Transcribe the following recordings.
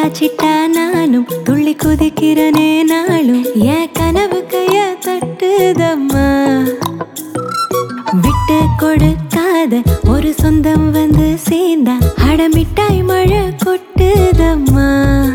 சிட்டா நானும் துள்ளி குதிக்கிறனே நாளும் என் கனவு கைய தட்டுதம்மா விட்டு கொடுக்காத ஒரு சொந்தம் வந்து சேர்ந்தா அடமிட்டாய் மழை கொட்டுதம்மா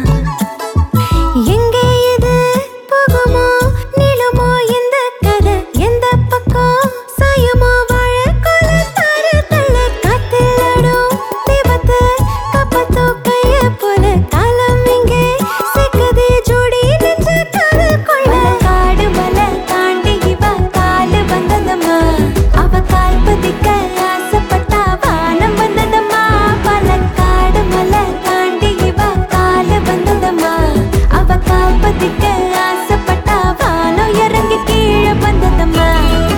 எங்கே இது போகுமோ நிலுமோ இந்த கதை எந்த பக்கம் சாயுமோ வாழ கொல தர தள்ள காத்திலடும் தீபத்து கப்பத்தோ கைய போல காலம் இங்கே சிக்கதே ஜோடி நெஞ்ச காதல் கொள்ள காடு மலை தாண்டி இவ காலு வந்ததம்மா அவ கால் பதிக்க ஆசைப்பட்டா வானம் வந்ததம்மா பலக்காடு மலை தாண்டி இவ காலு வந்ததம்மா அவ கால் பதிக்க ஆசைப்பட்டா வானம் இறங்கி கீழே வந்ததம்மா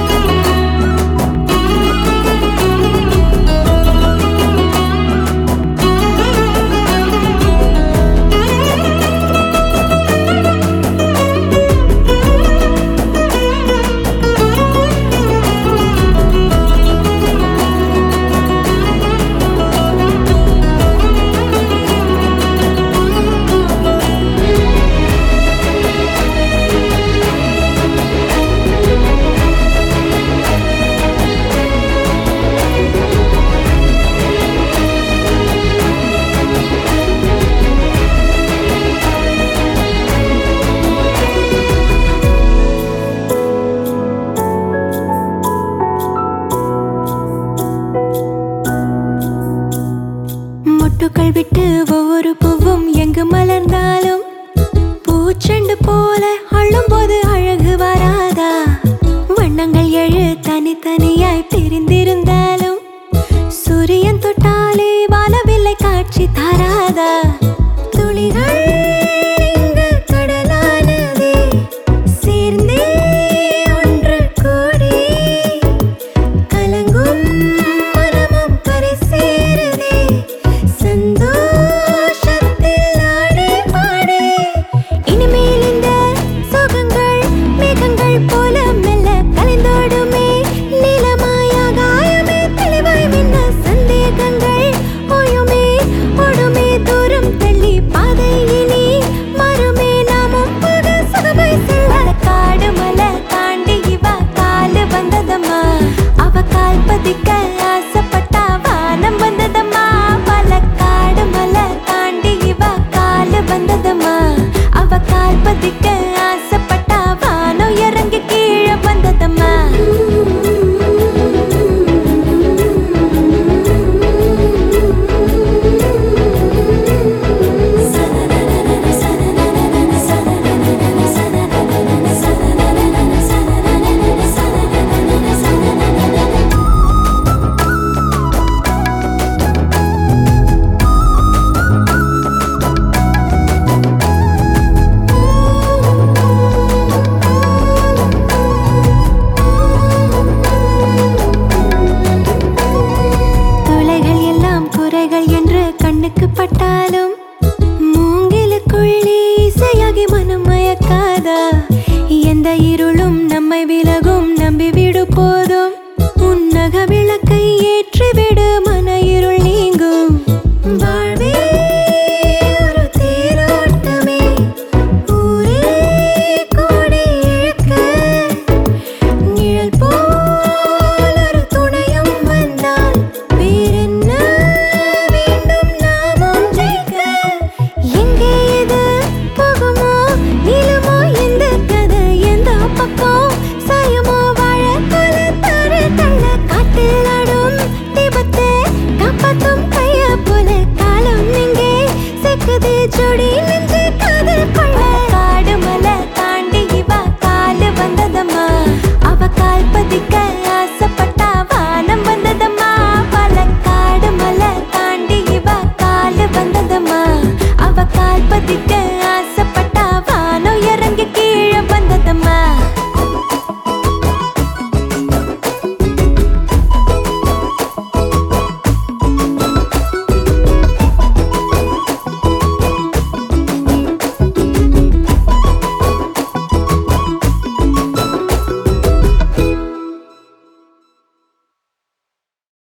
மொட்டுக்கள் விட்டு ஒவ்வொரு பூவும் எங்கு மலர்ந்தாலும் பூச்செண்டு போல அள்ளும் போது அழகு வராதா வண்ணங்கள் எழு தனித்தனியாய் பிரிந்திருந்தாலும் சூரியன் தொட்டாலே வானவில்லை காட்சி தராதா துளிகள் இங்கு கடலானதே சேர்ந்தே ஒன்று கூடி கலங்கும் மனமும் கரை சேருதே சந்தோஷத்தில் ஆடே பாடே இனிமேல் இந்த சுகங்கள் மேகங்கள் போல மெல்ல கலைந்தோடுமே நீலமாயா காயமே தெளிவாய் மின்ன சந்தேகங்கள் ஓயுமே ஓடுமே தூரம் தள்ளி பாதை இனி மாறுமே நாமும் போக சுகமாய் செல்ல காடு மலை தாண்டி இவ காலு வந்ததம்மா அவ கால் பதிக்க ஆசைப்பட்டா வானம் வந்ததம்மா பலக்காடு மலை தாண்டி இவ காலு வந்ததம்மா அவ கால் பதிக்க